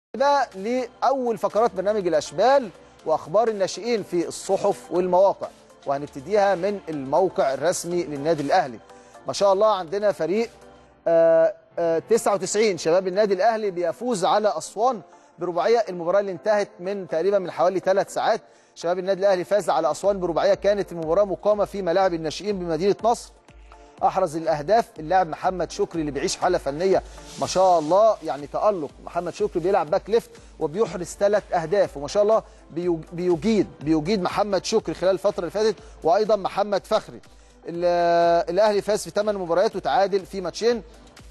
بقى لاول فقرات برنامج الاشبال واخبار الناشئين في الصحف والمواقع وهنبتديها من الموقع الرسمي للنادي الاهلي ما شاء الله عندنا فريق آه، آه، 99 شباب النادي الاهلي بيفوز على اسوان برباعيه المباراه اللي انتهت من تقريبا من حوالي ثلاث ساعات شباب النادي الاهلي فاز على اسوان برباعيه كانت المباراه مقامه في ملاعب الناشئين بمدينه نصر احرز الاهداف اللاعب محمد شكري اللي بيعيش حاله فنيه ما شاء الله يعني تالق محمد شكري بيلعب باك ليفت وبيحرز ثلاث اهداف وما شاء الله بيو- بيجيد بيجيد محمد شكري خلال الفتره اللي فاتت وايضا محمد فخري ال- الاهلي فاز في ثمان مباريات وتعادل في ماتشين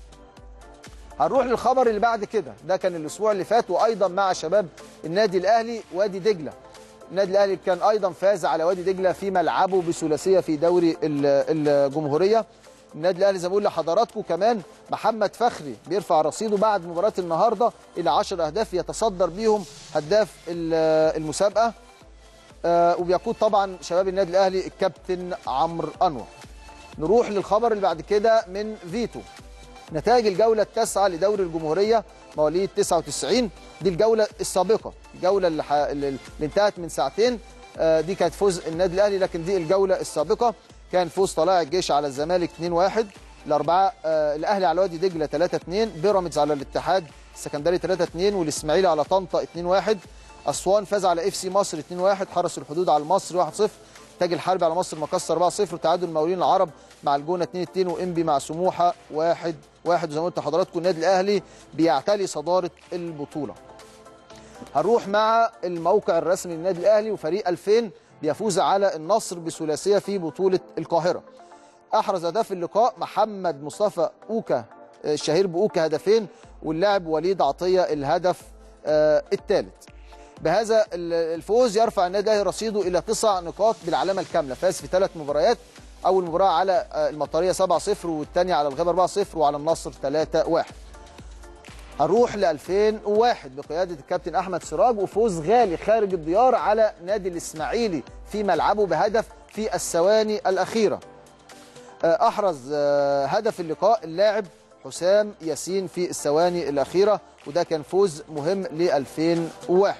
هنروح للخبر اللي بعد كده ده كان الاسبوع اللي فات وايضا مع شباب النادي الاهلي وادي دجله النادي الاهلي كان ايضا فاز على وادي دجله في ملعبه بثلاثيه في دوري ال- الجمهوريه النادي الاهلي زي ما بقول لحضراتكم كمان محمد فخري بيرفع رصيده بعد مباراه النهارده الى 10 اهداف يتصدر بيهم هداف ال- المسابقه آه، وبيقود طبعا شباب النادي الاهلي الكابتن عمرو انور نروح للخبر اللي بعد كده من فيتو نتائج الجوله التاسعه لدوري الجمهوريه مواليد 99 دي الجوله السابقه الجوله اللي, ح... اللي انتهت من ساعتين آه، دي كانت فوز النادي الاهلي لكن دي الجوله السابقه كان فوز طلائع الجيش على الزمالك 2-1 الاربعه آه، الاهلي على وادي دجله 3-2 بيراميدز على الاتحاد السكندري 3-2 والاسماعيلي على طنطا 2-1 اسوان فاز على اف سي مصر 2-1 حرس الحدود على المصري 1-0 تاج الحربي على مصر مكسر 4-0 وتعادل المقاولين العرب مع الجونه 2-2 وانبي مع سموحه 1 1 وزي ما قلت لحضراتكم النادي الاهلي بيعتلي صداره البطوله. هنروح مع الموقع الرسمي للنادي الاهلي وفريق 2000 بيفوز على النصر بثلاثيه في بطوله القاهره. احرز هدف اللقاء محمد مصطفى اوكا آه، الشهير باوكا هدفين واللاعب وليد عطيه الهدف الثالث. بهذا ال- الفوز يرفع النادي الاهلي رصيده الى تسع نقاط بالعلامه الكامله فاز في ثلاث مباريات اول مباراه على آه، المطريه 7-0 والثانيه على الغابه 4-0 وعلى النصر 3-1 هنروح ل 2001 بقياده الكابتن احمد سراج وفوز غالي خارج الديار على نادي الاسماعيلي في ملعبه بهدف في الثواني الاخيره آه، احرز آه، هدف اللقاء اللاعب حسام ياسين في الثواني الاخيره وده كان فوز مهم ل 2001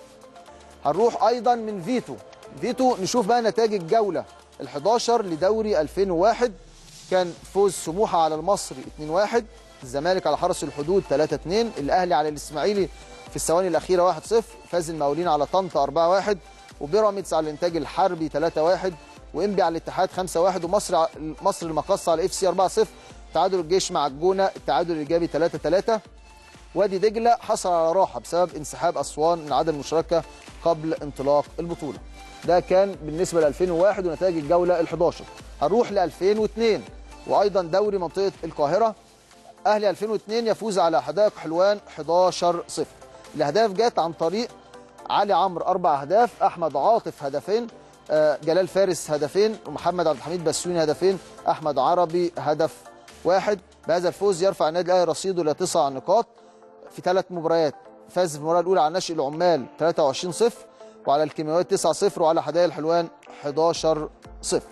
هنروح ايضا من فيتو فيتو نشوف بقى نتائج الجوله ال11 لدوري 2001 كان فوز سموحه على المصري 2-1 الزمالك على حرس الحدود 3-2 الاهلي على الاسماعيلي في الثواني الاخيره 1-0 فاز المقاولين على طنطا 4-1 وبيراميدز على الانتاج الحربي 3-1 وانبي على الاتحاد 5-1 ومصر ع- مصر المقصه على اف سي 4-0 تعادل الجيش مع الجونه التعادل الايجابي 3-3 وادي دجله حصل على راحه بسبب انسحاب اسوان من عدم المشاركه قبل انطلاق البطوله. ده كان بالنسبه ل 2001 ونتائج الجوله ال11. هنروح ل 2002 وايضا دوري منطقه القاهره اهلي 2002 يفوز على حدائق حلوان 11 0 الاهداف جت عن طريق علي عمرو اربع اهداف احمد عاطف هدفين آه، جلال فارس هدفين ومحمد عبد الحميد بسيوني هدفين احمد عربي هدف واحد بهذا الفوز يرفع النادي الاهلي رصيده الى تسع نقاط في ثلاث مباريات فاز في المباراه الاولى على ناشئ العمال 23 0 وعلى الكيماويات 9 0 وعلى حدائق الحلوان 11 0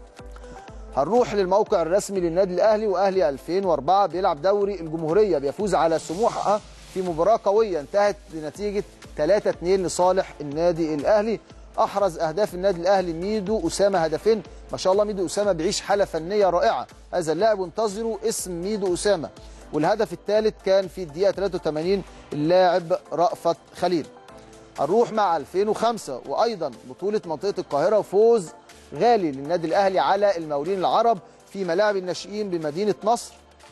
هنروح للموقع الرسمي للنادي الاهلي واهلي 2004 بيلعب دوري الجمهوريه بيفوز على سموحه في مباراه قويه انتهت بنتيجه 3 2 لصالح النادي الاهلي احرز اهداف النادي الاهلي ميدو اسامه هدفين ما شاء الله ميدو اسامه بيعيش حاله فنيه رائعه هذا اللاعب انتظروا اسم ميدو اسامه والهدف الثالث كان في الدقيقه 83 اللاعب رأفت خليل هنروح مع 2005 وايضا بطوله منطقه القاهره وفوز غالي للنادي الاهلي على المقاولين العرب في ملاعب الناشئين بمدينه نصر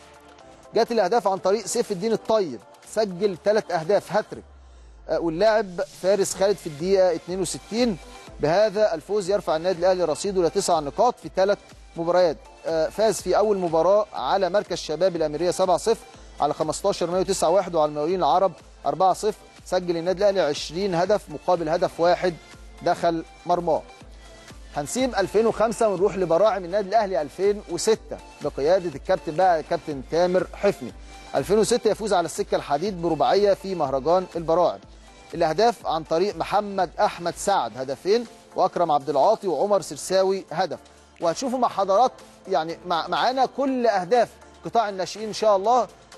جت الاهداف عن طريق سيف الدين الطيب سجل ثلاث اهداف هاتريك آه، واللاعب فارس خالد في الدقيقه 62 بهذا الفوز يرفع النادي الاهلي رصيده الى تسع نقاط في ثلاث مباريات آه، فاز في اول مباراه على مركز شباب الاميريه 7-0 على 15 مايو 9-1 وعلى المقاولين العرب 4-0 سجل النادي الاهلي 20 هدف مقابل هدف واحد دخل مرماه هنسيب 2005 ونروح لبراعم النادي الاهلي 2006 بقياده الكابتن بقى الكابتن تامر حفني 2006 يفوز على السكه الحديد برباعيه في مهرجان البراعم الاهداف عن طريق محمد احمد سعد هدفين واكرم عبد العاطي وعمر سرساوي هدف وهتشوفوا مع حضرات يعني مع معانا كل اهداف قطاع الناشئين ان شاء الله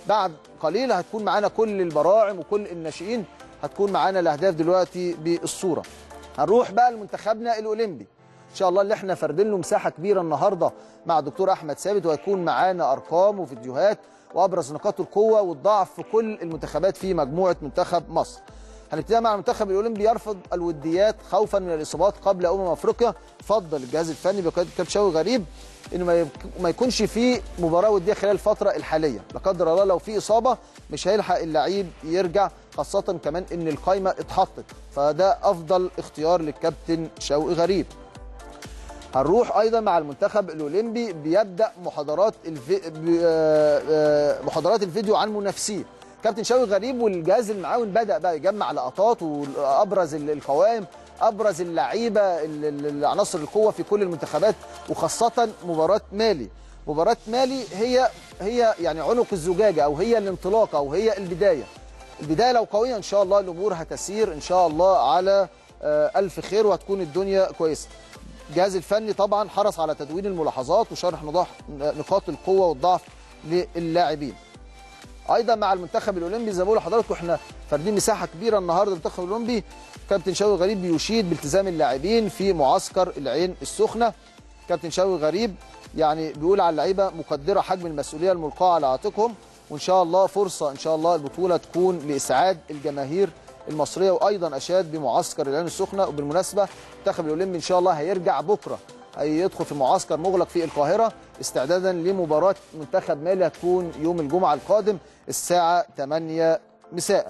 بعد قليل هتكون معانا كل البراعم وكل الناشئين هتكون معانا الاهداف دلوقتي بالصوره هنروح بقى لمنتخبنا الاولمبي ان شاء الله اللي احنا فاردين له مساحه كبيره النهارده مع الدكتور احمد ثابت وهيكون معانا ارقام وفيديوهات وابرز نقاط القوه والضعف في كل المنتخبات في مجموعه منتخب مصر هنبتدي مع المنتخب الاولمبي يرفض الوديات خوفا من الاصابات قبل امم افريقيا فضل الجهاز الفني بقياده كابتن شوقي غريب انه ما يك- ما يكونش في مباراه وديه خلال الفتره الحاليه لا قدر الله لو في اصابه مش هيلحق اللعيب يرجع خاصه كمان ان القايمه اتحطت فده افضل اختيار للكابتن شوقي غريب هنروح ايضا مع المنتخب الاولمبي بيبدا محاضرات الفي... ب- آه، آه، محاضرات الفيديو عن منافسيه كابتن شوقي غريب والجهاز المعاون بدا بقى يجمع لقطات وابرز ال- القوائم ابرز اللعيبه ال- ال- عناصر القوه في كل المنتخبات وخاصه مباراه مالي مباراه مالي هي هي يعني عنق الزجاجه او هي الانطلاقه او هي البدايه البدايه لو قويه ان شاء الله الامور هتسير ان شاء الله على آه، الف خير وهتكون الدنيا كويسه الجهاز الفني طبعا حرص على تدوين الملاحظات وشرح نضاح نقاط القوه والضعف للاعبين ايضا مع المنتخب الاولمبي زي ما بقول لحضراتكم احنا فاردين مساحه كبيره النهارده المنتخب الاولمبي كابتن شوقي غريب بيشيد بالتزام اللاعبين في معسكر العين السخنه كابتن شوقي غريب يعني بيقول على اللعيبه مقدره حجم المسؤوليه الملقاه على عاتقهم وان شاء الله فرصه ان شاء الله البطوله تكون لاسعاد الجماهير المصريه وايضا اشاد بمعسكر العين السخنه وبالمناسبه المنتخب الاولمبي ان شاء الله هيرجع بكره هيدخل في معسكر مغلق في القاهره استعدادا لمباراه منتخب مالي هتكون يوم الجمعه القادم الساعه 8 مساء.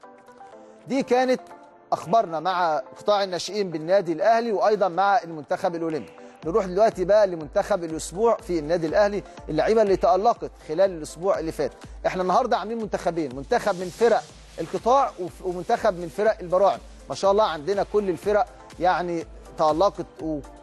دي كانت اخبارنا مع قطاع الناشئين بالنادي الاهلي وايضا مع المنتخب الاولمبي. نروح دلوقتي بقى لمنتخب الاسبوع في النادي الاهلي اللعيبه اللي تالقت خلال الاسبوع اللي فات. احنا النهارده عاملين منتخبين، منتخب من فرق القطاع وف- ومنتخب من فرق البراعم. ما شاء الله عندنا كل الفرق يعني تألقت